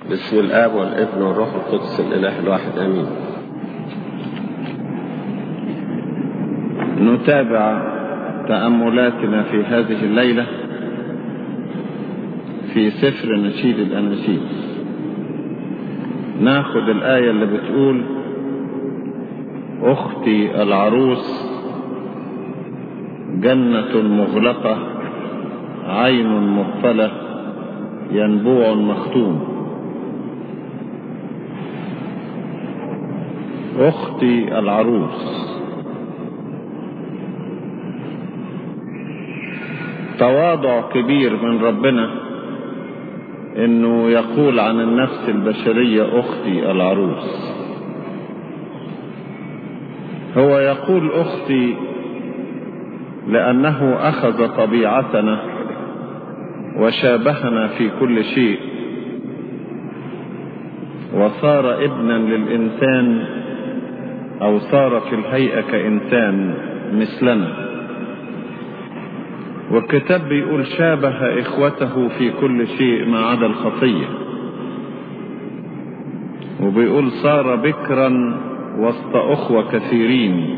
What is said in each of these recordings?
بسم الآب والابن والروح القدس الإله الواحد آمين نتابع تأملاتنا في هذه الليلة في سفر نشيد الأناشيد ناخد الآية اللي بتقول أختي العروس جنة مغلقة عين مقفلة ينبوع مختوم أختي العروس تواضع كبير من ربنا انه يقول عن النفس البشرية اختي العروس هو يقول اختي لانه اخذ طبيعتنا وشابهنا في كل شيء وصار ابنا للانسان او صار في الهيئة كانسان مثلنا والكتاب بيقول شابه اخوته في كل شيء ما عدا الخطية وبيقول صار بكرا وسط اخوة كثيرين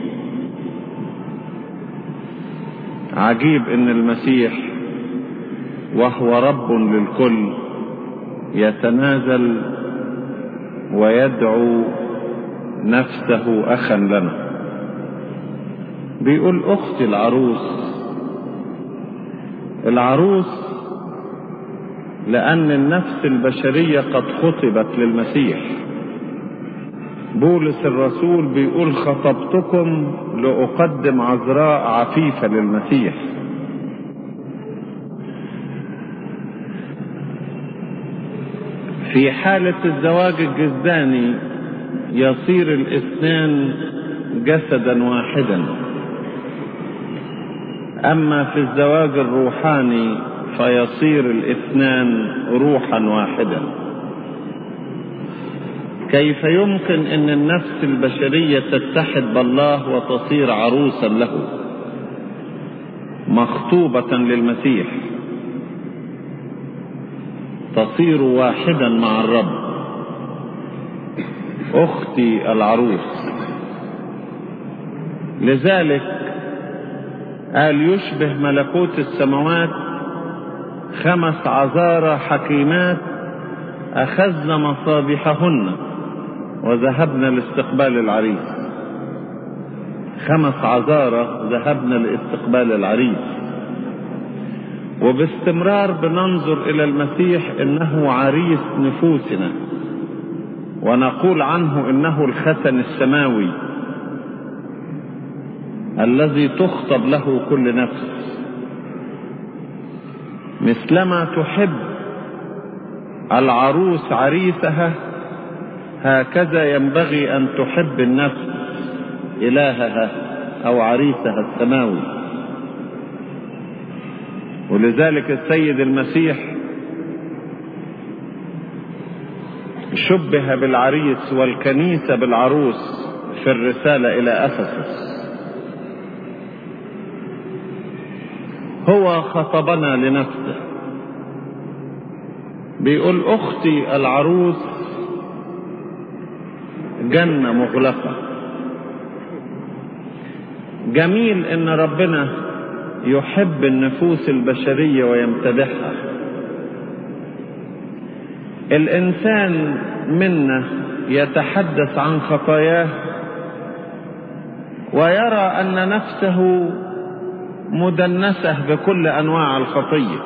عجيب ان المسيح وهو رب للكل يتنازل ويدعو نفسه اخا لنا بيقول اختي العروس العروس لأن النفس البشرية قد خطبت للمسيح بولس الرسول بيقول خطبتكم لأقدم عذراء عفيفة للمسيح في حالة الزواج الجزداني يصير الاثنان جسدا واحدا أما في الزواج الروحاني فيصير الاثنان روحا واحدا كيف يمكن أن النفس البشرية تتحد بالله وتصير عروسا له مخطوبة للمسيح تصير واحدا مع الرب أختي العروس لذلك قال يشبه ملكوت السماوات خمس عذارى حكيمات أخذن مصابيحهن وذهبن لاستقبال العريس خمس عذارى ذهبن لاستقبال العريس وباستمرار بننظر إلى المسيح إنه عريس نفوسنا ونقول عنه إنه الختن السماوي الذي تخطب له كل نفس مثلما تحب العروس عريسها هكذا ينبغي ان تحب النفس الهها او عريسها السماوي ولذلك السيد المسيح شبه بالعريس والكنيسه بالعروس في الرساله الى افسس هو خطبنا لنفسه بيقول اختي العروس جنة مغلقة جميل ان ربنا يحب النفوس البشرية ويمتدحها الانسان منا يتحدث عن خطاياه ويرى ان نفسه مدنسة بكل أنواع الخطية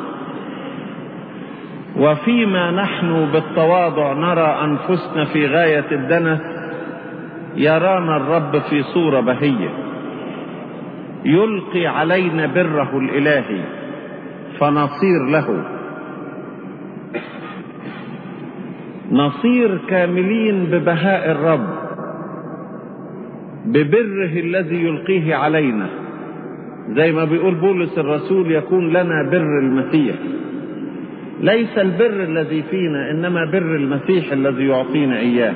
وفيما نحن بالتواضع نرى أنفسنا في غاية الدنس يرانا الرب في صورة بهية يلقي علينا بره الإلهي فنصير له نصير كاملين ببهاء الرب ببره الذي يلقيه علينا زي ما بيقول بولس الرسول يكون لنا بر المسيح ليس البر الذي فينا انما بر المسيح الذي يعطينا اياه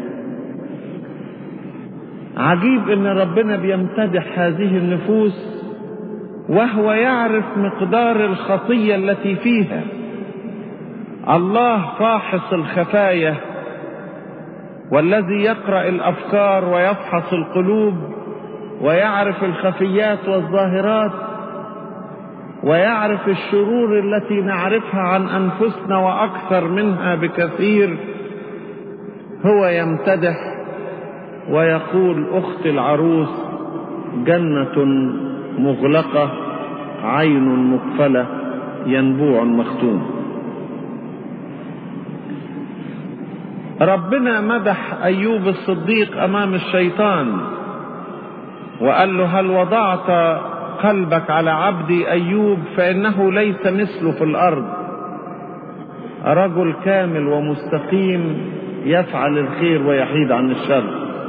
عجيب ان ربنا بيمتدح هذه النفوس وهو يعرف مقدار الخطيه التي فيها الله فاحص الخفايا والذي يقرأ الأفكار ويفحص القلوب ويعرف الخفيات والظاهرات ويعرف الشرور التي نعرفها عن أنفسنا وأكثر منها بكثير هو يمتدح ويقول أخت العروس جنة مغلقة عين مقفلة ينبوع مختوم ربنا مدح أيوب الصديق أمام الشيطان وقال له هل وضعت قلبك على عبدي أيوب فإنه ليس مثله في الأرض رجل كامل ومستقيم يفعل الخير ويحيد عن الشر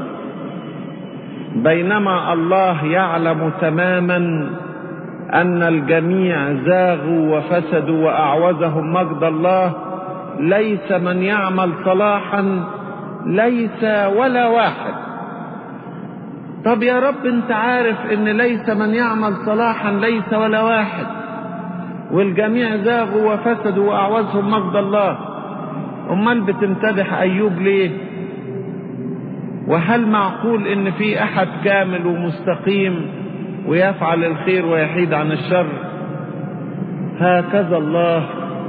بينما الله يعلم تماما أن الجميع زاغوا وفسدوا وأعوزهم مجد الله ليس من يعمل صلاحا ليس ولا واحد طب يا رب انت عارف ان ليس من يعمل صلاحا ليس ولا واحد والجميع زاغوا وفسدوا واعوزهم مجد الله امال بتمتدح ايوب ليه وهل معقول ان في احد كامل ومستقيم ويفعل الخير ويحيد عن الشر هكذا الله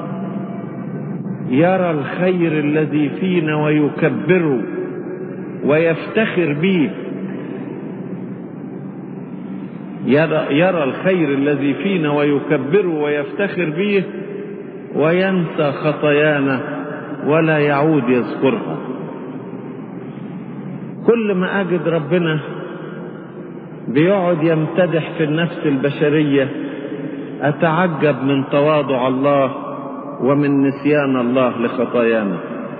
يرى الخير الذي فينا ويكبره ويفتخر به يرى, يرى الخير الذي فينا ويكبره ويفتخر به وينسى خطايانا ولا يعود يذكرها كل ما أجد ربنا بيقعد يمتدح في النفس البشرية أتعجب من تواضع الله ومن نسيان الله لخطايانا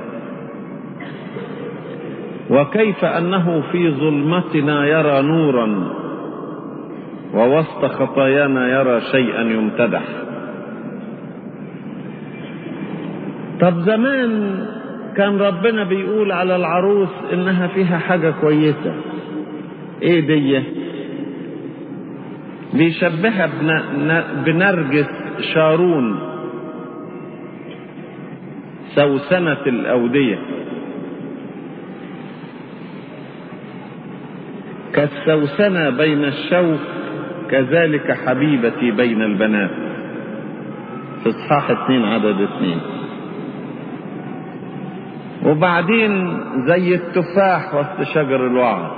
وكيف أنه في ظلمتنا يرى نورا ووسط خطايانا يرى شيئا يمتدح طب زمان كان ربنا بيقول على العروس انها فيها حاجة كويسة ايه دي بيشبهها بنرجس شارون سوسنة الأودية كالسوسنة بين الشوك كذلك حبيبتي بين البنات في اصحاح اتنين عدد اتنين وبعدين زي التفاح وسط شجر الوعد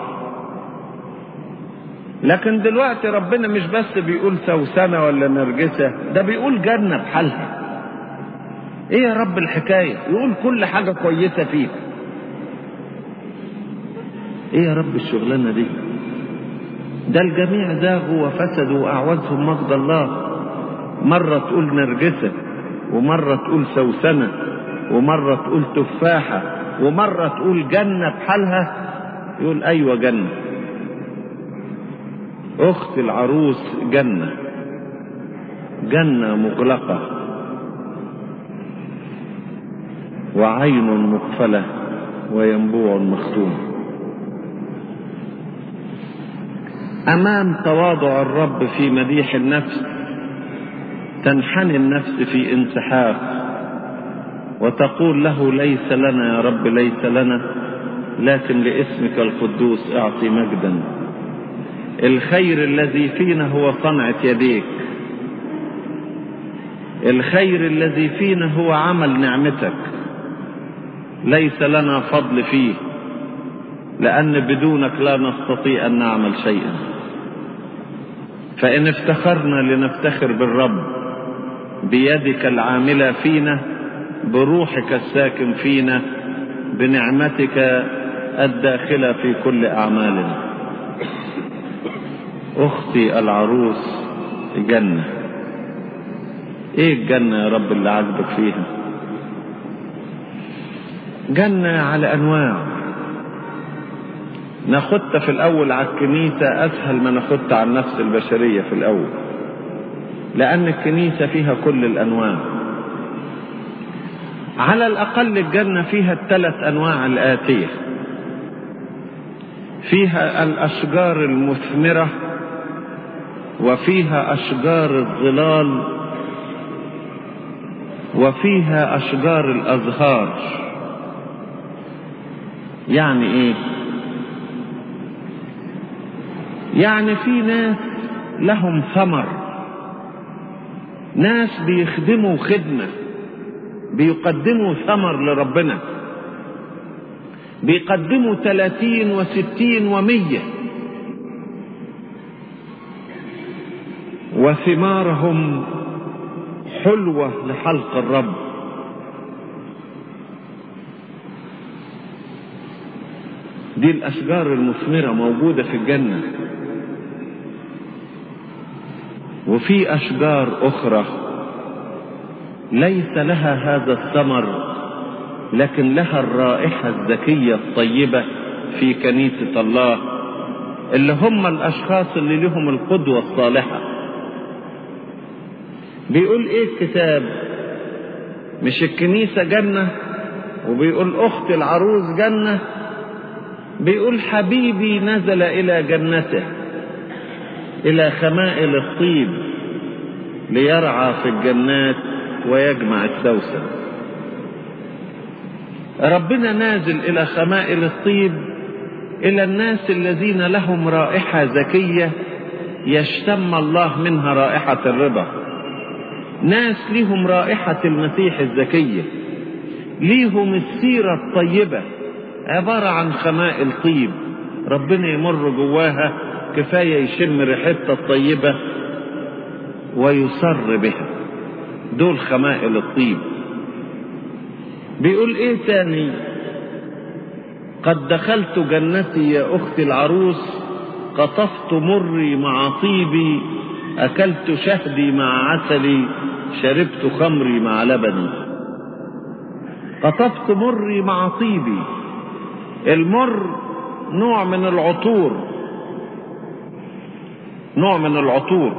لكن دلوقتي ربنا مش بس بيقول سوسنة ولا نرجسة ده بيقول جنة بحالها ايه يا رب الحكاية يقول كل حاجة كويسة فيك ايه يا رب الشغلانة دي ده الجميع زاغوا وفسدوا واعوزهم مجد الله مرة تقول نرجسة ومرة تقول سوسنة ومرة تقول تفاحة ومرة تقول جنة بحالها يقول ايوه جنة اخت العروس جنة جنة مغلقة وعين مقفلة وينبوع مختوم أمام تواضع الرب في مديح النفس تنحني النفس في انسحاق وتقول له ليس لنا يا رب ليس لنا لكن لاسمك القدوس اعطي مجدا الخير الذي فينا هو صنعة يديك الخير الذي فينا هو عمل نعمتك ليس لنا فضل فيه لأن بدونك لا نستطيع أن نعمل شيئا فإن افتخرنا لنفتخر بالرب بيدك العاملة فينا بروحك الساكن فينا بنعمتك الداخلة في كل أعمالنا أختي العروس جنة إيه الجنة يا رب اللي عاجبك فيها جنة على أنواع ناخدها في الأول على الكنيسة أسهل ما ناخدها على النفس البشرية في الأول لأن الكنيسة فيها كل الأنواع على الأقل الجنة فيها الثلاث أنواع الآتية فيها الأشجار المثمرة وفيها أشجار الظلال وفيها أشجار الأزهار يعني إيه؟ يعني في ناس لهم ثمر ناس بيخدموا خدمة بيقدموا ثمر لربنا بيقدموا ثلاثين وستين ومية وثمارهم حلوة لحلق الرب دي الأشجار المثمرة موجودة في الجنة وفي أشجار أخرى ليس لها هذا الثمر لكن لها الرائحة الزكية الطيبة في كنيسة الله اللي هم الأشخاص اللي لهم القدوة الصالحة بيقول إيه الكتاب مش الكنيسة جنة وبيقول أخت العروس جنة بيقول حبيبي نزل إلى جنته إلى خمائل الطيب ليرعى في الجنات ويجمع السوسن ربنا نازل إلى خمائل الطيب إلى الناس الذين لهم رائحة زكية يشتم الله منها رائحة الرضا ناس ليهم رائحة المسيح الزكية ليهم السيرة الطيبة عبارة عن خمائل طيب ربنا يمر جواها كفاية يشم ريحتها الطيبة ويصر بها دول خمائل الطيب بيقول ايه تاني قد دخلت جنتي يا اختي العروس قطفت مري مع طيبي اكلت شهدي مع عسلي شربت خمري مع لبني قطفت مري مع طيبي المر نوع من العطور نوع من العطور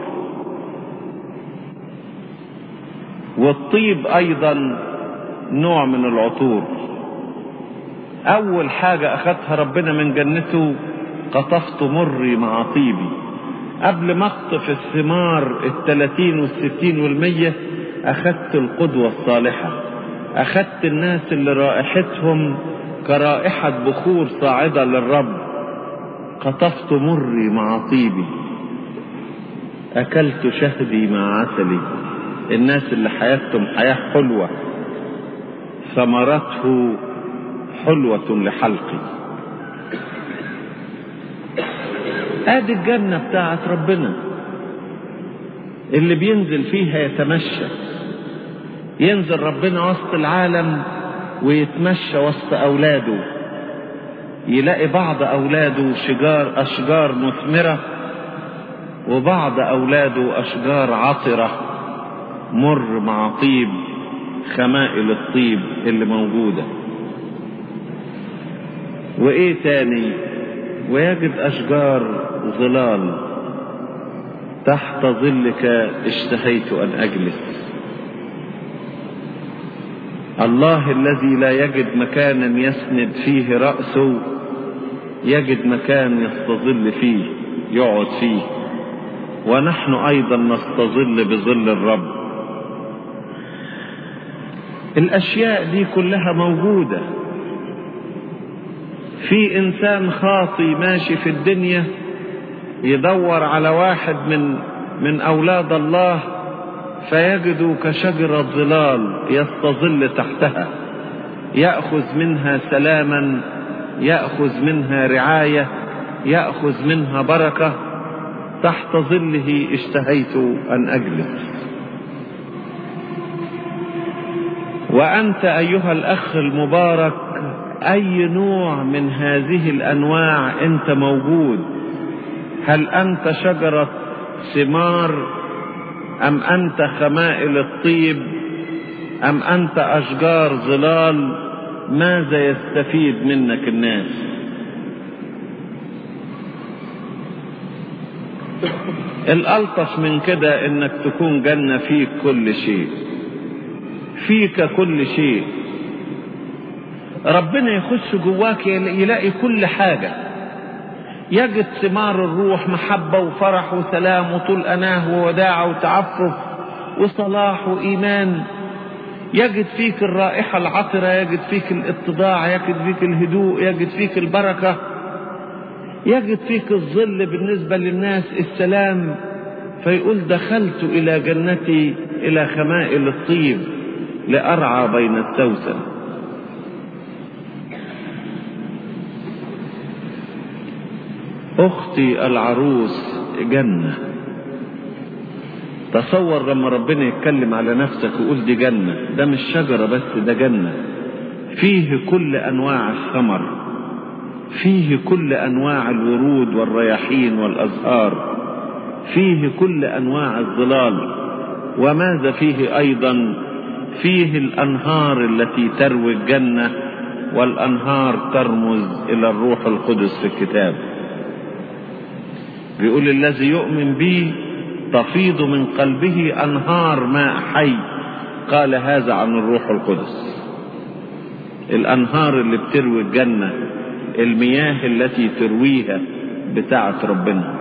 والطيب ايضا نوع من العطور اول حاجة اخذتها ربنا من جنته قطفت مري مع طيبي قبل ما اقطف الثمار الثلاثين والستين والمية اخذت القدوة الصالحة اخذت الناس اللي رائحتهم كرائحة بخور صاعدة للرب قطفت مري مع طيبي اكلت شهدي مع عسلي الناس اللي حياتهم حياة حلوة ثمرته حلوة لحلقي ادي الجنة بتاعت ربنا اللي بينزل فيها يتمشى ينزل ربنا وسط العالم ويتمشى وسط اولاده يلاقي بعض اولاده شجار اشجار مثمرة وبعض اولاده اشجار عطرة مر مع طيب خمائل الطيب اللي موجودة وايه تاني ويجد اشجار ظلال تحت ظلك اشتهيت ان اجلس الله الذي لا يجد مكانا يسند فيه رأسه يجد مكان يستظل فيه يقعد فيه ونحن ايضا نستظل بظل الرب الاشياء دي كلها موجوده في انسان خاطي ماشي في الدنيا يدور على واحد من من اولاد الله فيجد كشجره ظلال يستظل تحتها ياخذ منها سلاما ياخذ منها رعايه ياخذ منها بركه تحت ظله اشتهيت ان اجلس وانت ايها الاخ المبارك اي نوع من هذه الانواع انت موجود هل انت شجره ثمار ام انت خمائل الطيب ام انت اشجار ظلال ماذا يستفيد منك الناس الالطف من كده انك تكون جنه فيك كل شيء فيك كل شيء ربنا يخش جواك يلاقي كل حاجة يجد ثمار الروح محبة وفرح وسلام وطول أناه ووداعة وتعفف وصلاح وإيمان يجد فيك الرائحة العطرة يجد فيك الاتضاع يجد فيك الهدوء يجد فيك البركة يجد فيك الظل بالنسبة للناس السلام فيقول دخلت إلى جنتي إلى خمائل الطيب لأرعى بين السوسن أختي العروس جنة تصور لما ربنا يتكلم على نفسك ويقول دي جنة ده مش شجرة بس ده جنة فيه كل أنواع الثمر فيه كل أنواع الورود والرياحين والأزهار فيه كل أنواع الظلال وماذا فيه أيضا فيه الأنهار التي تروي الجنة والأنهار ترمز إلى الروح القدس في الكتاب بيقول الذي يؤمن بي تفيض من قلبه أنهار ماء حي قال هذا عن الروح القدس الأنهار اللي بتروي الجنة المياه التي ترويها بتاعة ربنا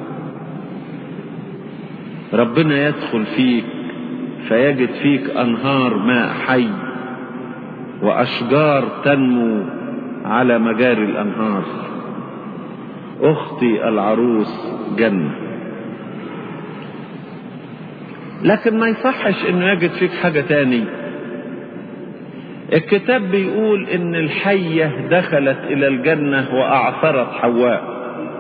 ربنا يدخل فيك فيجد فيك أنهار ماء حي وأشجار تنمو على مجاري الأنهار أختي العروس جنة لكن ما يصحش انه يجد فيك حاجة تاني الكتاب بيقول ان الحية دخلت الى الجنة واعثرت حواء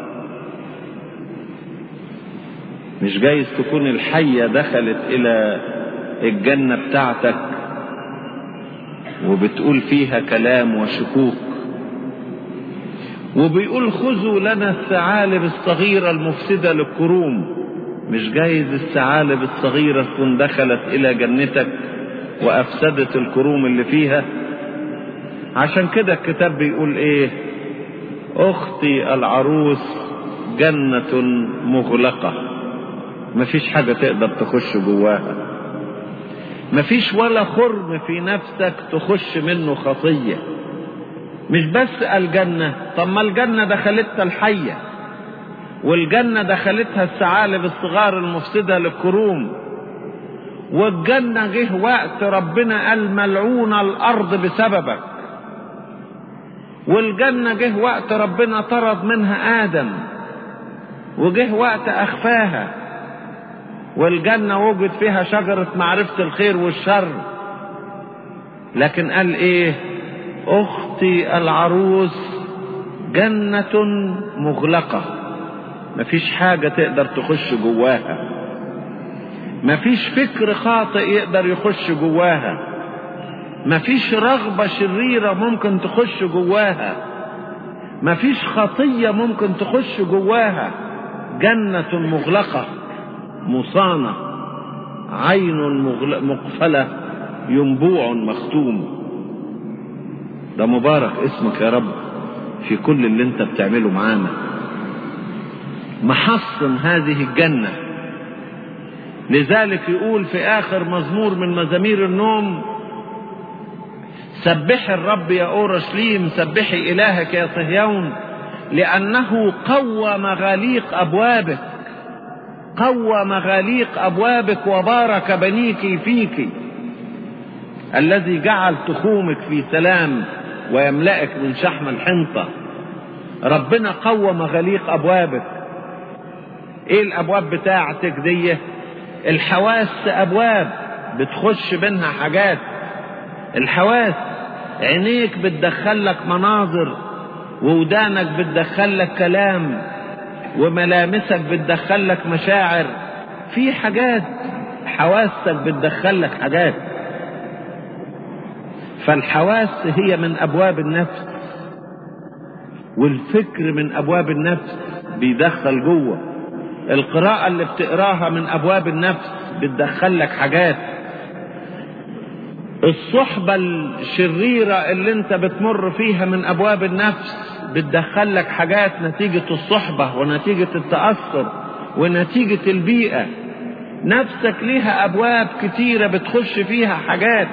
مش جايز تكون الحية دخلت الى الجنة بتاعتك وبتقول فيها كلام وشكوك وبيقول خذوا لنا الثعالب الصغيرة المفسدة للكروم مش جايز الثعالب الصغيرة تكون دخلت إلى جنتك وأفسدت الكروم اللي فيها عشان كده الكتاب بيقول إيه أختي العروس جنة مغلقة مفيش حاجة تقدر تخش جواها مفيش ولا خرم في نفسك تخش منه خطيه مش بس الجنة طب ما الجنة دخلتها الحية والجنة دخلتها الثعالب الصغار المفسدة للكروم والجنة جه وقت ربنا قال ملعون الأرض بسببك والجنة جه وقت ربنا طرد منها آدم وجه وقت أخفاها والجنة وجد فيها شجرة معرفة الخير والشر لكن قال إيه أختي العروس جنة مغلقة مفيش حاجة تقدر تخش جواها مفيش فكر خاطئ يقدر يخش جواها مفيش رغبة شريرة ممكن تخش جواها مفيش خطية ممكن تخش جواها جنة مغلقة مصانة عين مقفلة ينبوع مختوم ده مبارك اسمك يا رب في كل اللي انت بتعمله معانا محصن هذه الجنة لذلك يقول في آخر مزمور من مزامير النوم سبحي الرب يا أورشليم سبحي إلهك يا صهيون لأنه قوى مغاليق أبوابك قوى مغاليق أبوابك وبارك بنيك فيك الذي جعل تخومك في سلام ويملأك من شحم الحنطة ربنا قوى مغاليق أبوابك ايه الابواب بتاعتك دي الحواس ابواب بتخش منها حاجات الحواس عينيك بتدخلك مناظر وودانك بتدخلك كلام وملامسك بتدخلك مشاعر في حاجات حواسك بتدخلك حاجات فالحواس هي من ابواب النفس والفكر من ابواب النفس بيدخل جوه القراءة اللي بتقراها من أبواب النفس بتدخلك حاجات الصحبة الشريرة اللي انت بتمر فيها من أبواب النفس بتدخلك حاجات نتيجة الصحبة ونتيجة التأثر ونتيجة البيئة نفسك ليها أبواب كتيرة بتخش فيها حاجات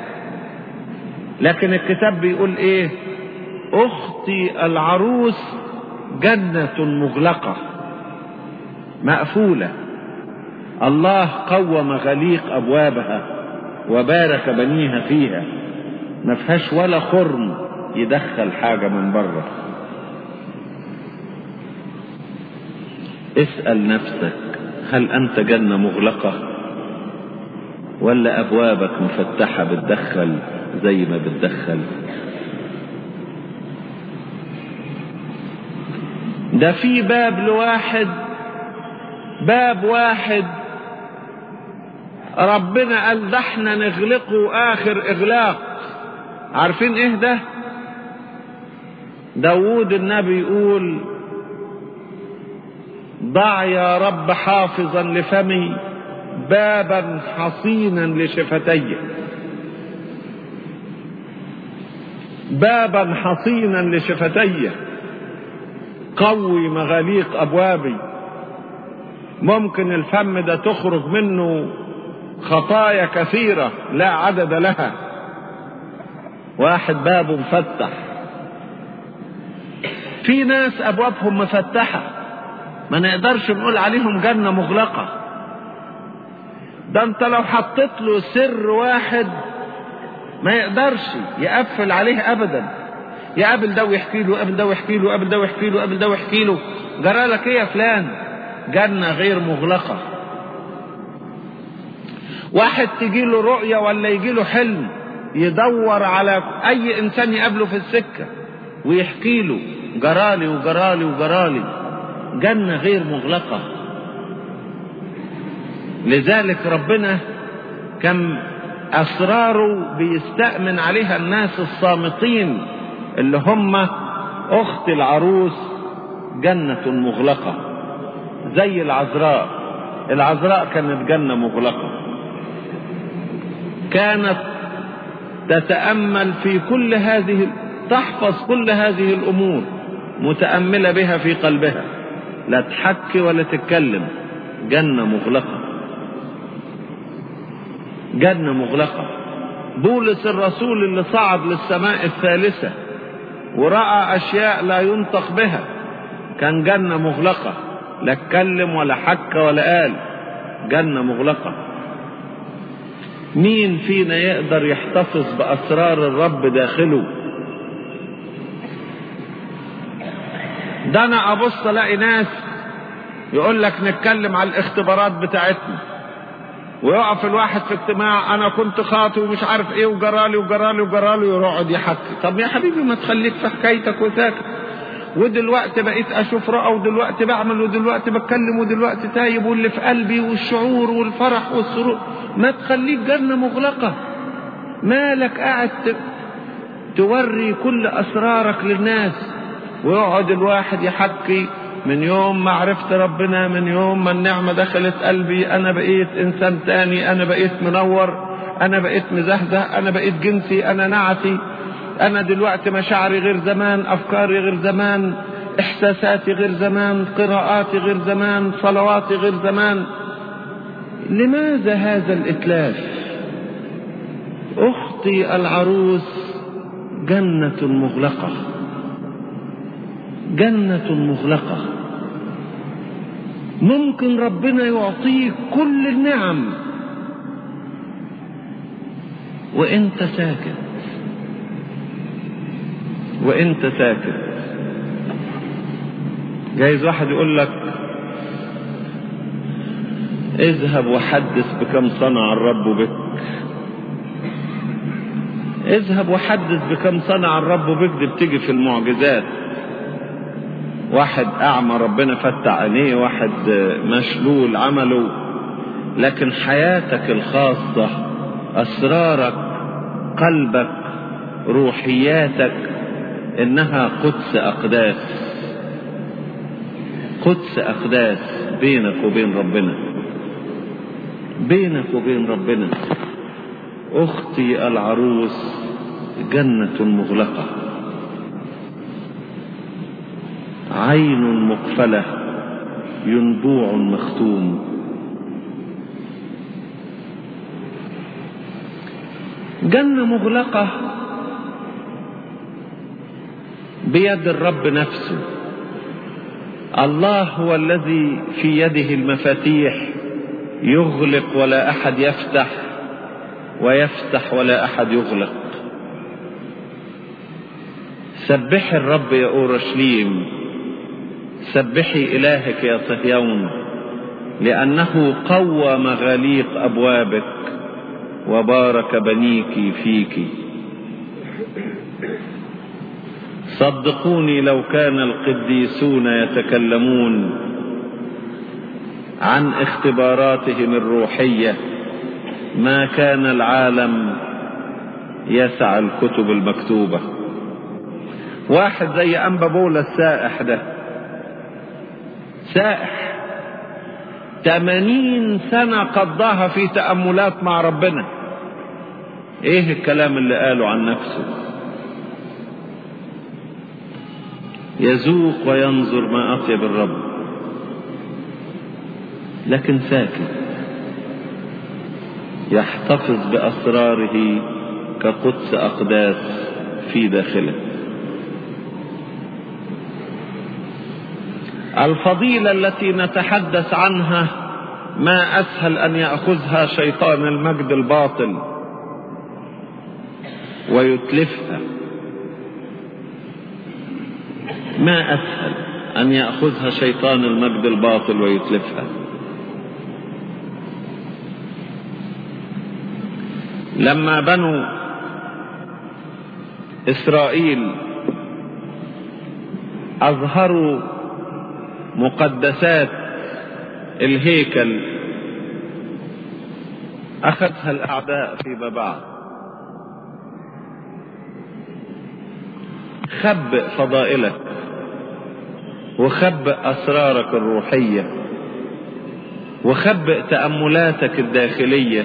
لكن الكتاب بيقول ايه اختي العروس جنة مغلقة مقفولة الله قوى مغاليق أبوابها وبارك بنيها فيها ما فيهاش ولا خرم يدخل حاجة من بره اسأل نفسك هل أنت جنة مغلقة ولا أبوابك مفتحة بتدخل زي ما بتدخل ده في باب لواحد باب واحد ربنا قال ده احنا نغلقه اخر اغلاق عارفين ايه ده داود النبي يقول ضع يا رب حافظا لفمي بابا حصينا لشفتي بابا حصينا لشفتي قوي مغاليق ابوابي ممكن الفم ده تخرج منه خطايا كثيرة لا عدد لها واحد بابه مفتح في ناس ابوابهم مفتحة ما نقدرش نقول عليهم جنة مغلقة ده انت لو حطيت له سر واحد ما يقدرش يقفل عليه ابدا يقابل ده ويحكي له يقابل ده ويحكي له يقابل ده ويحكي له يقابل ده ويحكي له جرى لك ايه يا فلان جنة غير مغلقة واحد تجي له رؤية ولا يجي له حلم يدور على اي انسان يقابله في السكة ويحكي له جرالي وجرالي وجرالي جنة غير مغلقة لذلك ربنا كم اسراره بيستأمن عليها الناس الصامتين اللي هم اخت العروس جنة مغلقة زي العذراء العذراء كانت جنة مغلقة كانت تتأمل في كل هذه تحفظ كل هذه الأمور متأملة بها في قلبها لا تحكي ولا تتكلم جنة مغلقة جنة مغلقة بولس الرسول اللي صعد للسماء الثالثة ورأى أشياء لا ينطق بها كان جنة مغلقة لا اتكلم ولا حك ولا قال جنة مغلقة مين فينا يقدر يحتفظ بأسرار الرب داخله ده انا ابص الاقي ناس يقول لك نتكلم على الاختبارات بتاعتنا ويقف الواحد في اجتماع انا كنت خاطي ومش عارف ايه وجرالي وجرالي وجرالي ويقعد يحكي طب يا حبيبي ما تخليك في حكايتك وساكت ودلوقتي بقيت اشوف رؤى ودلوقتي بعمل ودلوقتي بتكلم ودلوقتي تايب واللي في قلبي والشعور والفرح والسرور ما تخليك جنة مغلقة مالك قاعد توري كل اسرارك للناس ويقعد الواحد يحكي من يوم ما عرفت ربنا من يوم ما النعمة دخلت قلبي أنا بقيت إنسان تاني أنا بقيت منور أنا بقيت مزهزه أنا بقيت جنسي أنا نعتي أنا دلوقتي مشاعري غير زمان أفكاري غير زمان إحساساتي غير زمان قراءاتي غير زمان صلواتي غير زمان لماذا هذا الإتلاف أختي العروس جنة مغلقة جنة مغلقة ممكن ربنا يعطيك كل النعم وانت ساكت وانت ساكت جايز واحد يقول لك اذهب وحدث بكم صنع الرب بك اذهب وحدث بكم صنع الرب بك دي بتيجي في المعجزات واحد أعمى ربنا فتح عينيه واحد مشلول عمله لكن حياتك الخاصة أسرارك قلبك روحياتك إنها قدس أقداس قدس أقداس بينك وبين ربنا بينك وبين ربنا أختي العروس جنة مغلقة عين مقفلة ينبوع مختوم جنة مغلقة بيد الرب نفسه الله هو الذي في يده المفاتيح يغلق ولا أحد يفتح ويفتح ولا أحد يغلق سبحي الرب يا أورشليم سبحي إلهك يا صهيون لأنه قوى مغاليق أبوابك وبارك بنيك فيك صدقوني لو كان القديسون يتكلمون عن اختباراتهم الروحية ما كان العالم يسع الكتب المكتوبة واحد زي أنبا بولا السائح ده سائح تمانين سنة قضاها في تأملات مع ربنا ايه الكلام اللي قاله عن نفسه يذوق وينظر ما أطيب الرب لكن ساكت يحتفظ بأسراره كقدس أقداس في داخله الفضيلة التي نتحدث عنها ما أسهل أن يأخذها شيطان المجد الباطل ويتلفها ما أسهل أن يأخذها شيطان المجد الباطل ويتلفها لما بنوا إسرائيل أظهروا مقدسات الهيكل أخذها الأعداء فيما بعد خبئ فضائلك وخبئ أسرارك الروحية وخبئ تأملاتك الداخلية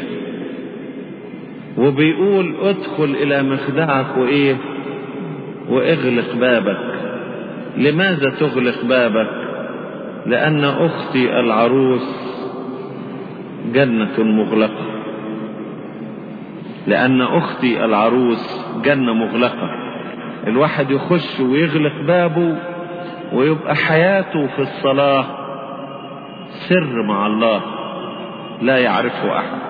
وبيقول ادخل إلى مخدعك وإيه واغلق بابك لماذا تغلق بابك لأن أختي العروس جنة مغلقة لأن أختي العروس جنة مغلقة الواحد يخش ويغلق بابه ويبقى حياته في الصلاة سر مع الله لا يعرفه أحد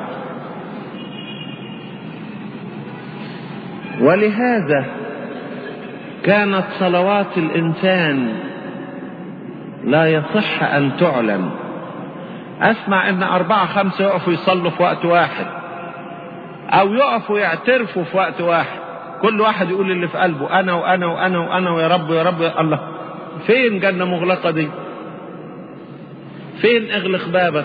ولهذا كانت صلوات الإنسان لا يصح أن تعلن أسمع أن أربعة خمسة يقفوا يصلوا في وقت واحد أو يقفوا يعترفوا في وقت واحد كل واحد يقول اللي في قلبه أنا وأنا وأنا وأنا ويا رب يا رب يا الله فين جنة مغلقة دي فين اغلق بابك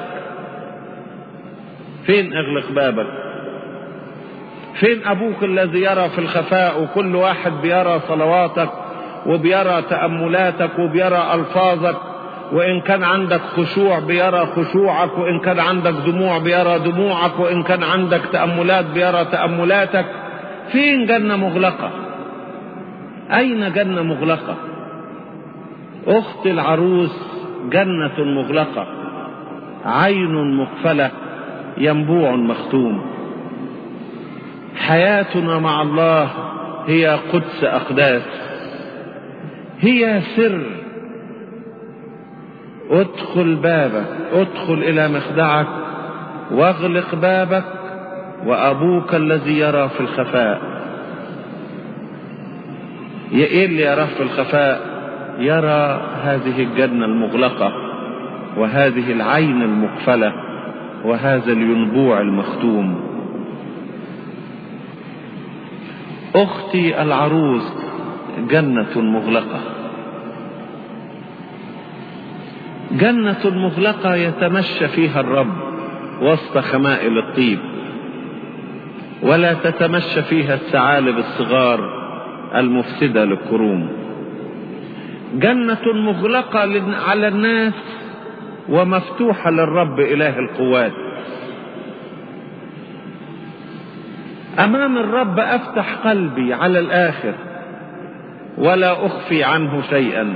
فين اغلق بابك فين أبوك الذي يرى في الخفاء وكل واحد بيرى صلواتك وبيرى تأملاتك وبيرى ألفاظك وإن كان عندك خشوع بيرى خشوعك وإن كان عندك دموع بيرى دموعك وإن كان عندك تأملات بيرى تأملاتك فين جنة مغلقة أين جنة مغلقة أخت العروس جنة مغلقة عين مقفلة ينبوع مختوم حياتنا مع الله هي قدس أقداس هي سر ادخل بابك ادخل إلى مخدعك واغلق بابك وأبوك الذي يرى في الخفاء ايه اللي يراه في الخفاء يرى هذه الجنة المغلقة وهذه العين المقفلة وهذا الينبوع المختوم أختي العروس جنة مغلقة جنة مغلقة يتمشى فيها الرب وسط خمائل الطيب ولا تتمشى فيها الثعالب الصغار المفسدة للكروم جنة مغلقة على الناس ومفتوحة للرب إله القوات أمام الرب أفتح قلبي على الآخر ولا أخفي عنه شيئا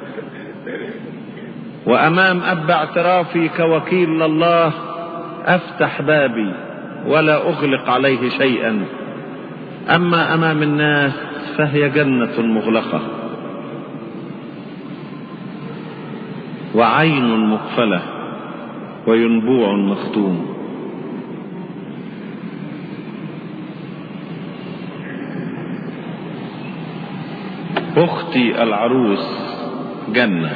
وأمام أب اعترافي كوكيل لله أفتح بابي ولا أغلق عليه شيئا أما أمام الناس فهي جنة مغلقة وعين مقفلة وينبوع مختوم أختي العروس جنة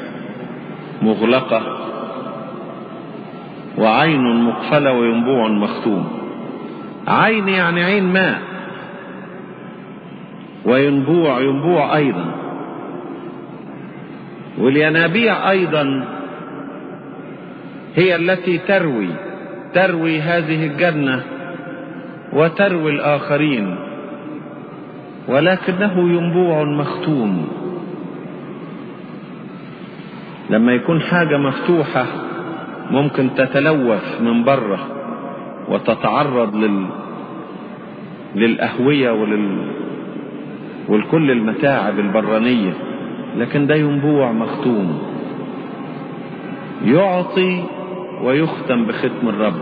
مغلقة وعين مقفلة وينبوع مختوم عين يعني عين ماء وينبوع ينبوع أيضا والينابيع أيضا هي التي تروي تروي هذه الجنة وتروي الآخرين ولكنه ينبوع مختوم لما يكون حاجة مفتوحة ممكن تتلوث من بره وتتعرض لل... للأهوية ولل... ولكل المتاعب البرانية لكن ده ينبوع مختوم يعطي ويختم بختم الرب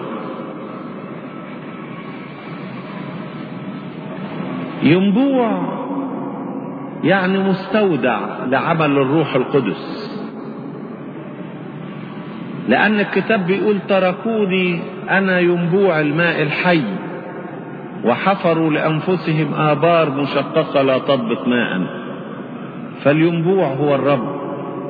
ينبوع يعني مستودع لعمل الروح القدس لأن الكتاب بيقول تركوني أنا ينبوع الماء الحي وحفروا لأنفسهم آبار مشققة لا تضبط ماء فالينبوع هو الرب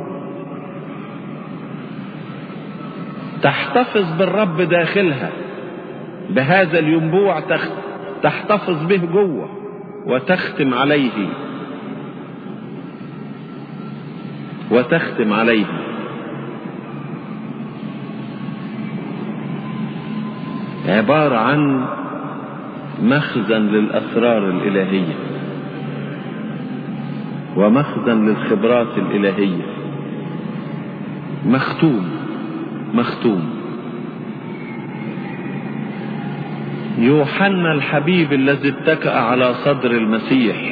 تحتفظ بالرب داخلها بهذا الينبوع تحتفظ به جوه وتختم عليه وتختم عليه عبارة عن مخزن للأسرار الإلهية ومخزن للخبرات الإلهية مختوم مختوم يوحنا الحبيب الذي اتكأ على صدر المسيح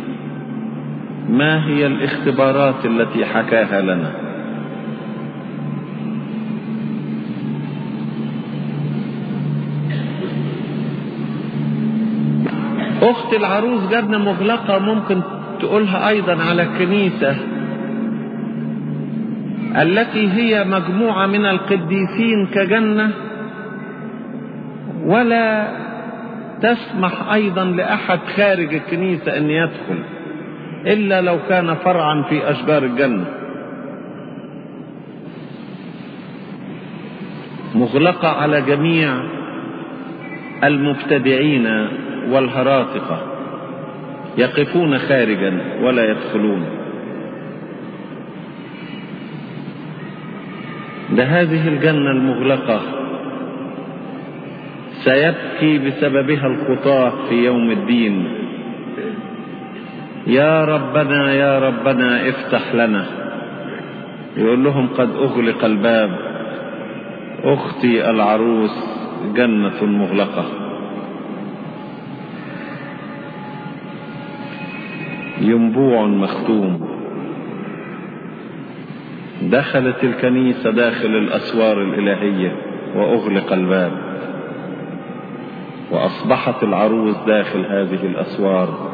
ما هي الاختبارات التي حكاها لنا اخت العروس جنة مغلقة ممكن تقولها ايضا على الكنيسة التي هي مجموعة من القديسين كجنة ولا تسمح ايضا لاحد خارج الكنيسة ان يدخل الا لو كان فرعا في اشجار الجنة مغلقة على جميع المبتدعين والهراطقة يقفون خارجا ولا يدخلون ده هذه الجنة المغلقة سيبكي بسببها الخطاة في يوم الدين يا ربنا يا ربنا افتح لنا يقول لهم قد اغلق الباب اختي العروس جنة مغلقة ينبوع مختوم دخلت الكنيسة داخل الأسوار الإلهية وأغلق الباب وأصبحت العروس داخل هذه الأسوار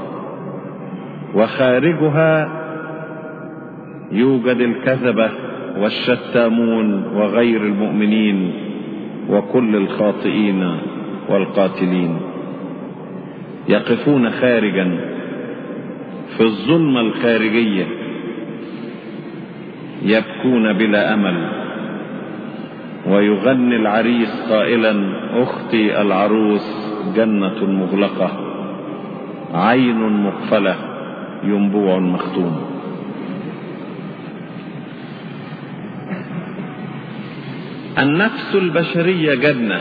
وخارجها يوجد الكذبة والشتامون وغير المؤمنين وكل الخاطئين والقاتلين يقفون خارجا في الظلمة الخارجية يبكون بلا أمل ويغني العريس قائلا أختي العروس جنة مغلقة عين مقفلة ينبوع مختوم النفس البشرية جنة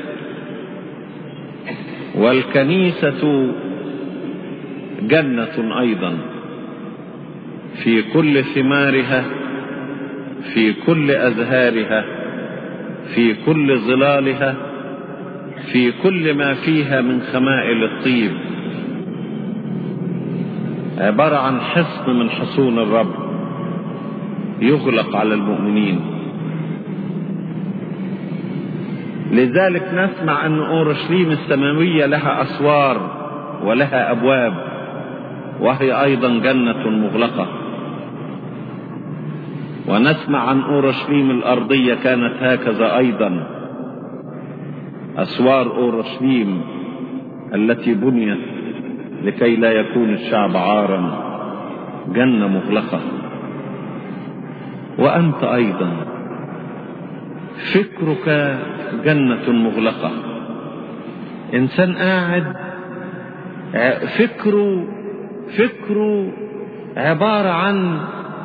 والكنيسة جنة أيضا في كل ثمارها في كل أزهارها في كل ظلالها في كل ما فيها من خمائل الطيب عبارة عن حصن من حصون الرب يغلق على المؤمنين لذلك نسمع أن أورشليم السماوية لها أسوار ولها أبواب وهي أيضا جنة مغلقة ونسمع عن أورشليم الأرضية كانت هكذا أيضا أسوار أورشليم التي بنيت لكي لا يكون الشعب عارا جنة مغلقة وأنت أيضا فكرك جنة مغلقة إنسان قاعد فكره فكره عبارة عن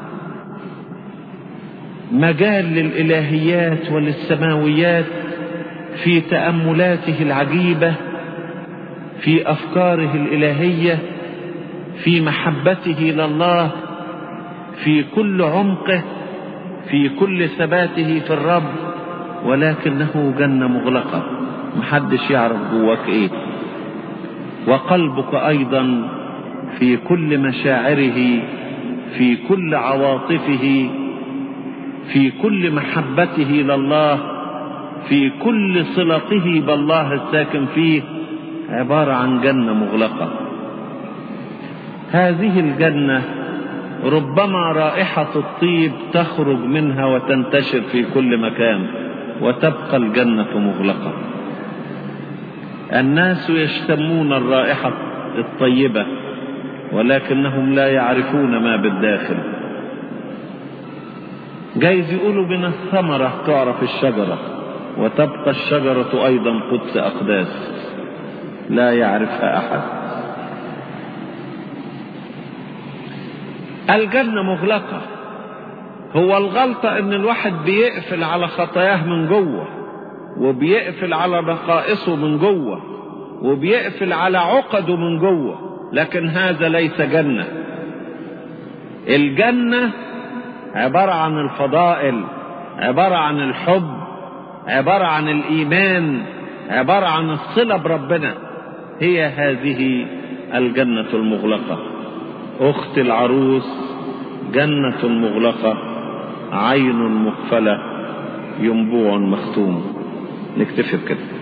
مجال للإلهيات وللسماويات في تأملاته العجيبة في أفكاره الإلهية في محبته لله في كل عمقه في كل ثباته في الرب ولكنه جنة مغلقة محدش يعرف جواك ايه وقلبك ايضا في كل مشاعره في كل عواطفه في كل محبته لله في كل صلته بالله الساكن فيه عبارة عن جنة مغلقة هذه الجنة ربما رائحة الطيب تخرج منها وتنتشر في كل مكان وتبقى الجنة مغلقة الناس يشتمون الرائحة الطيبة ولكنهم لا يعرفون ما بالداخل جايز يقولوا من الثمرة تعرف الشجرة وتبقى الشجرة أيضا قدس أقداس لا يعرفها أحد الجنة مغلقة هو الغلطة ان الواحد بيقفل على خطاياه من جوه وبيقفل على نقائصه من جوه وبيقفل على عقده من جوه لكن هذا ليس جنة الجنة عبارة عن الفضائل عبارة عن الحب عبارة عن الإيمان عبارة عن الصلة بربنا هي هذه الجنة المغلقة أخت العروس جنة مغلقة عين مقفلة ينبوع مختوم نكتفي بكده